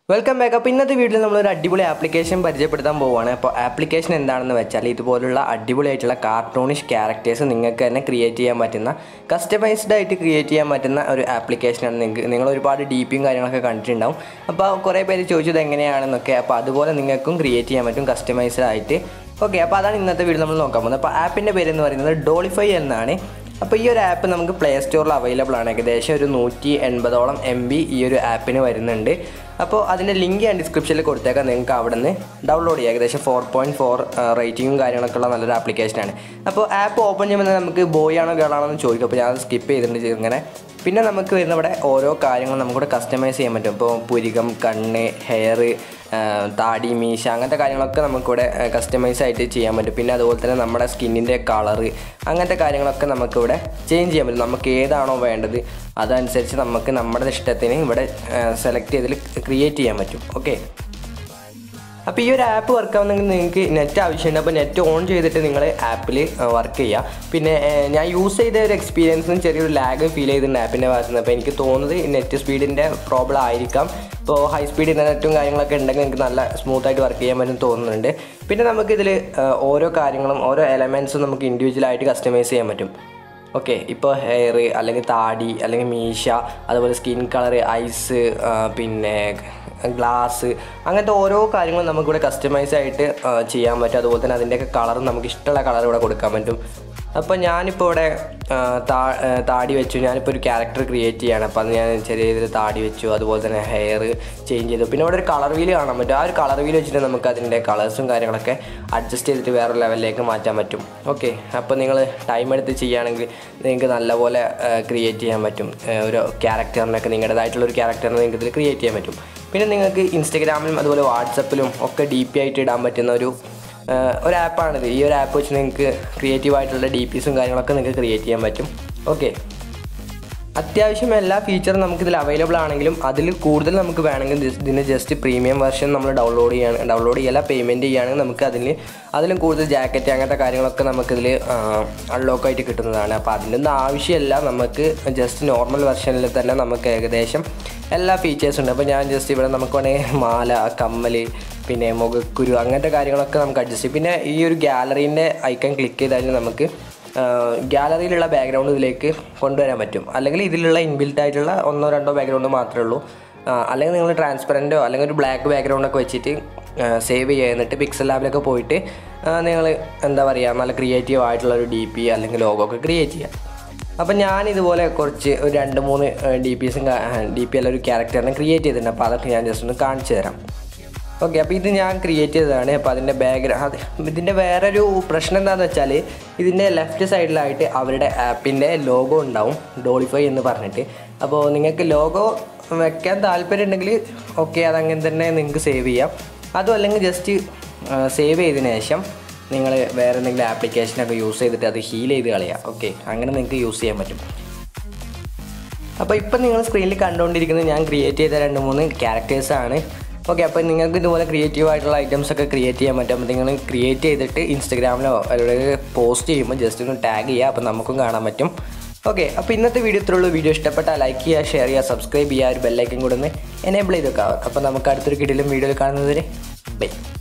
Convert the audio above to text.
welcome back അപ്പോൾ ഇന്നത്തെ വീഡിയോയിൽ നമ്മളൊരു അടിപൊളി ആപ്ലിക്കേഷൻ പരിചയപ്പെടുത്താൻ പോവുകയാണ് അപ്പോൾ ആപ്ലിക്കേഷൻ എന്താണെന്ന് വെച്ചാൽ ഇതുപോലുള്ള അടിപൊളിയായിട്ടുള്ള കാർട്ടൂണിഷ് ക്യാരക്ടേഴ്സ് നിങ്ങൾക്ക് തന്നെ ക്രിയേറ്റ് ചെയ്യാൻ പറ്റുന്ന കസ്റ്റമൈസ്ഡ് ആയിട്ട് ക്രിയേറ്റ് ചെയ്യാൻ പറ്റുന്ന ഒരു ആപ്ലിക്കേഷനാണ് നിങ്ങൾക്ക് നിങ്ങൾ ഒരുപാട് ഡി പിയും കാര്യങ്ങളൊക്കെ കണ്ടിട്ടുണ്ടാവും അപ്പോൾ കുറേ പേര് ചോദിച്ചത് എങ്ങനെയാണെന്നൊക്കെ അപ്പോൾ അതുപോലെ നിങ്ങൾക്കും ക്രിയേറ്റ് ചെയ്യാൻ പറ്റും കസ്റ്റമൈസ്ഡ് ആയിട്ട് ഓക്കെ അപ്പോൾ അതാണ് ഇന്നത്തെ വീഡിയോ നമ്മൾ നോക്കാൻ പോകുന്നത് അപ്പോൾ ആപ്പിൻ്റെ പേര് എന്ന് പറയുന്നത് ഡോളിഫൈ എന്നാണ് അപ്പോൾ ഈ ഒരു ആപ്പ് നമുക്ക് പ്ലേ സ്റ്റോറിൽ അവൈലബിൾ ആണ് ഏകദേശം ഒരു നൂറ്റി എൺപതോളം എം ബി ഈ ഒരു ആപ്പിന് വരുന്നുണ്ട് അപ്പോൾ അതിൻ്റെ ലിങ്ക് ഞാൻ ഡിസ്ക്രിപ്ഷനിൽ കൊടുത്തേക്കാം നിങ്ങൾക്ക് അവിടെ നിന്ന് ഡൗൺലോഡ് ചെയ്യാം ഏകദേശം ഫോർ പോയിൻറ്റ് ഫോർ റേറ്റിംഗും കാര്യങ്ങളൊക്കെ ഉള്ള നല്ലൊരു ആപ്ലിക്കേഷനാണ് അപ്പോൾ ആപ്പ് ഓപ്പൺ ചെയ്യുമ്പോൾ നമുക്ക് ബോയ് ആണോ ഗേൾ ആണോ എന്ന് ചോദിക്കും അപ്പോൾ ഞാൻ സ്കിപ്പ് ചെയ്തിട്ടുണ്ട് ഇങ്ങനെ പിന്നെ നമുക്ക് വരുന്ന ഇവിടെ ഓരോ കാര്യങ്ങളും നമുക്കിവിടെ കസ്റ്റമൈസ് ചെയ്യാൻ പറ്റും ഇപ്പോൾ പുരികം കണ്ണ് ഹെയർ താടി മീശ അങ്ങനത്തെ കാര്യങ്ങളൊക്കെ നമുക്കിവിടെ കസ്റ്റമൈസ് ആയിട്ട് ചെയ്യാൻ പറ്റും പിന്നെ അതുപോലെ തന്നെ നമ്മുടെ സ്കിന്നിൻ്റെ കളറ് അങ്ങനത്തെ കാര്യങ്ങളൊക്കെ നമുക്കിവിടെ ചേഞ്ച് ചെയ്യാൻ പറ്റും നമുക്ക് ഏതാണോ വേണ്ടത് അതനുസരിച്ച് നമുക്ക് നമ്മുടെ ഇഷ്ടത്തിന് ഇവിടെ സെലക്ട് ചെയ്തിൽ ക്രിയേറ്റ് ചെയ്യാൻ പറ്റും ഓക്കെ അപ്പോൾ ഈ ഒരു ആപ്പ് വർക്ക് ആവുന്നെങ്കിൽ നിങ്ങൾക്ക് നെറ്റ് ആവശ്യമുണ്ട് അപ്പോൾ നെറ്റ് ഓൺ ചെയ്തിട്ട് നിങ്ങൾ ആപ്പിൽ വർക്ക് ചെയ്യുക പിന്നെ ഏഹ്, ഞാൻ യൂസ് ചെയ്ത ഒരു എക്സ്പീരിയൻസിന് ചെറിയൊരു ലാഗ് ഫീൽ ചെയ്തിട്ടുണ്ട് ആപ്പിൻ്റെ ഭാഗത്ത് നിന്ന് അപ്പോൾ എനിക്ക് തോന്നുന്നത് നെറ്റ് സ്പീഡിൻ്റെ പ്രോബ്ലം ആയിരിക്കാം ഇപ്പോൾ ഹൈ സ്പീഡ് ഇൻ്റർനെറ്റും കാര്യങ്ങളൊക്കെ ഉണ്ടെങ്കിൽ നിങ്ങൾക്ക് നല്ല സ്മൂത്തായിട്ട് വർക്ക് ചെയ്യാൻ പറ്റും തോന്നുന്നുണ്ട് പിന്നെ നമുക്കിതിൽ ഓരോ കാര്യങ്ങളും ഓരോ എലമെൻസും നമുക്ക് ഇൻഡിവിജ്വലായിട്ട് കസ്റ്റമൈസ് ചെയ്യാൻ പറ്റും ഓക്കെ ഇപ്പോൾ ഹെയർ അല്ലെങ്കിൽ താടി അല്ലെങ്കിൽ മീശ അതുപോലെ സ്കിൻ കളർ ഐസ് പിന്നെ ഗ്ലാസ് അങ്ങനത്തെ ഓരോ കാര്യങ്ങളും നമുക്കിവിടെ കസ്റ്റമൈസ് ആയിട്ട് ആ, ചെയ്യാൻ പറ്റും അതുപോലെ തന്നെ അതിൻ്റെയൊക്കെ കളർ നമുക്ക് ഇഷ്ടമുള്ള കളർ ഇവിടെ കൊടുക്കാൻ പറ്റും അപ്പോൾ ഞാനിപ്പോൾ ഇവിടെ ആ, താ ആ, താടി വെച്ചു ഞാനിപ്പോൾ ഒരു ക്യാരക്ടർ ക്രിയേറ്റ് ചെയ്യാണ് അപ്പോൾ അത് ഞാൻ ചെറിയ രീതിയിൽ താടി വെച്ചു അതുപോലെ തന്നെ ഹെയർ ചേഞ്ച് ചെയ്തു പിന്നെ ഇവിടെ ഒരു കളർ വീല് കാണാൻ പറ്റും ആ ഒരു കളർ വീല് വെച്ചിട്ട് നമുക്ക് അതിൻ്റെ കളേഴ്സും കാര്യങ്ങളൊക്കെ അഡ്ജസ്റ്റ് ചെയ്തിട്ട് വേറെ ലെവലിലേക്ക് മാറ്റാൻ പറ്റും ഓക്കെ അപ്പോൾ നിങ്ങൾ ടൈം എടുത്ത് ചെയ്യുകയാണെങ്കിൽ നിങ്ങൾക്ക് നല്ലപോലെ ക്രിയേറ്റ് ചെയ്യാൻ പറ്റും ആ, ഒരു ക്യാരക്ടറിനൊക്കെ നിങ്ങളുടേതായിട്ടുള്ള ഒരു ക്യാരക്ടറിനെ നിങ്ങൾക്ക് ഇതിൽ ക്രിയേറ്റ് ചെയ്യാൻ പറ്റും പിന്നെ നിങ്ങൾക്ക് ഇൻസ്റ്റഗ്രാമിലും അതുപോലെ വാട്സപ്പിലും ഒക്കെ ഡി പി ആയിട്ട് ഇടാൻ പറ്റുന്ന ഒരു ആ, ഒരു ആപ്പാണിത് ഈ ഒരു ആപ്പ് വെച്ച് നിങ്ങൾക്ക് ക്രിയേറ്റീവ് ആയിട്ടുള്ള ഡി പിസും കാര്യങ്ങളൊക്കെ നിങ്ങൾക്ക് ക്രിയേറ്റ് ചെയ്യാൻ പറ്റും ഓക്കെ അത്യാവശ്യം എല്ലാ ഫീച്ചറും നമുക്കിതിൽ അവൈലബിൾ ആണെങ്കിലും അതിൽ കൂടുതൽ നമുക്ക് വേണമെങ്കിൽ ജസ്- ഇതിന് ജസ്റ്റ് പ്രീമിയം വെർഷൻ നമ്മൾ ഡൗൺലോഡ് ചെയ്യാണ് ഡൗൺലോഡ് ചെയ്യല പേയ്മെൻറ്റ് ചെയ്യുകയാണെങ്കിൽ നമുക്ക് അതിന് അതിലും കൂടുതൽ ജാക്കറ്റ് അങ്ങനത്തെ കാര്യങ്ങളൊക്കെ നമുക്കിതിൽ അൺലോക്ക് ആയിട്ട് കിട്ടുന്നതാണ് അപ്പോൾ അതിൻ്റെ ഒന്നും ആവശ്യമില്ല നമുക്ക് ജസ്റ്റ് നോർമൽ വെർഷനിൽ തന്നെ നമുക്ക് ഏകദേശം എല്ലാ ഫീച്ചേഴ്സും ഉണ്ട് അപ്പോൾ ഞാൻ ജസ്റ്റ് ഇവിടെ നമുക്ക് വേണമെങ്കിൽ മാല കമ്മൽ പിന്നെ മുഖക്കുരു അങ്ങനത്തെ കാര്യങ്ങളൊക്കെ നമുക്ക് അഡ്ജസ്റ്റ് ചെയ്യും പിന്നെ ഈ ഒരു ഗാലറീൻ്റെ ഐക്കൺ ക്ലിക്ക് ചെയ്താൽ നമുക്ക് ഗാലറിയിലുള്ള ബാക്ക്ഗ്രൗണ്ട് ഇതിലേക്ക് കൊണ്ടുവരാൻ പറ്റും അല്ലെങ്കിൽ ഇതിലുള്ള ഇൻബിൽറ്റ് ആയിട്ടുള്ള ഒന്നോ രണ്ടോ ബാക്ക്ഗ്രൗണ്ട് മാത്രമേ ഉള്ളൂ ആ, അല്ലെങ്കിൽ നിങ്ങൾ ട്രാൻസ്പെറൻറ്റോ അല്ലെങ്കിൽ ഒരു ബ്ലാക്ക് ബാക്ക്ഗ്രൗണ്ടൊക്കെ വെച്ചിട്ട് സേവ് ചെയ്യുക എന്നിട്ട് പിക്സൽ ലാബിലൊക്കെ പോയിട്ട് നിങ്ങൾ എന്താ പറയുക നല്ല ക്രിയേറ്റീവ് ആയിട്ടുള്ള ഒരു ഡി പി അല്ലെങ്കിൽ ലോഗോ ഒക്കെ ക്രിയേറ്റ് ചെയ്യുക അപ്പം ഞാൻ ഇതുപോലെ കുറച്ച് ഒരു രണ്ട് മൂന്ന് ഡി പി എസും ഡി പി അല്ല ഒരു ക്യാരക്ടറിനെ ക്രിയേറ്റ് ചെയ്തിട്ടുണ്ട് അപ്പോൾ അതൊക്കെ ഞാൻ ജസ്റ്റ് ഒന്ന് കാണിച്ചു തരാം ഓക്കെ അപ്പോൾ ഇത് ഞാൻ ക്രിയേറ്റ് ചെയ്തതാണ് അപ്പോൾ അതിൻ്റെ ബാക്ക്ഗ്രൗണ്ട് ഇതിൻ്റെ വേറൊരു പ്രശ്നം എന്താണെന്ന് വെച്ചാൽ ഇതിൻ്റെ ലെഫ്റ്റ് സൈഡിലായിട്ട് അവരുടെ ആപ്പിൻ്റെ ലോഗോ ഉണ്ടാവും ഡോളിഫൈ എന്ന് പറഞ്ഞിട്ട് അപ്പോൾ നിങ്ങൾക്ക് ലോഗോ വെക്കാൻ താല്പര്യം ഉണ്ടെങ്കിൽ ഓക്കെ അതങ്ങനെ തന്നെ നിങ്ങൾക്ക് സേവ് ചെയ്യാം അതും അല്ലെങ്കിൽ ജസ്റ്റ് സേവ് ചെയ്തതിന് ശേഷം നിങ്ങൾ വേറെ എന്തെങ്കിലും ആപ്ലിക്കേഷനൊക്കെ യൂസ് ചെയ്തിട്ട് അത് ഹീൽ ചെയ്ത് കളയാം ഓക്കെ അങ്ങനെ നിങ്ങൾക്ക് യൂസ് ചെയ്യാൻ പറ്റും അപ്പോൾ ഇപ്പം നിങ്ങൾ സ്ക്രീനിൽ കണ്ടുകൊണ്ടിരിക്കുന്നത് ഞാൻ ക്രിയേറ്റ് ചെയ്ത രണ്ട് മൂന്ന് ക്യാരക്ടേഴ്സാണ് ഓക്കെ അപ്പോൾ നിങ്ങൾക്ക് ഇതുപോലെ ക്രിയേറ്റീവ് ആയിട്ടുള്ള ഐറ്റംസ് ഒക്കെ ക്രിയേറ്റ് ചെയ്യാൻ പറ്റും അപ്പോൾ നിങ്ങൾ ക്രിയേറ്റ് ചെയ്തിട്ട് ഇൻസ്റ്റഗ്രാമിലോ അല്ലെങ്കിൽ പോസ്റ്റ് ചെയ്യുമ്പോൾ ജസ്റ്റ് ഒന്ന് ടാഗ് ചെയ്യുക അപ്പോൾ നമുക്കും കാണാൻ പറ്റും ഓക്കെ അപ്പോൾ ഇന്നത്തെ വീഡിയോ ഇത്രയുള്ളൂ വീഡിയോ ഇഷ്ടപ്പെട്ടാൽ ലൈക്ക് ചെയ്യുക ഷെയർ ചെയ്യുക സബ്സ്ക്രൈബ് ചെയ്യുക ഒരു ബെല്ലൈക്കൻ കൂടെ ഒന്ന് എനേബിൾ ചെയ്ത് വെക്കാം അപ്പോൾ നമുക്ക് അടുത്തൊരു കിടിലും വീഡിയോയിൽ കാണുന്നതിന് ബൈ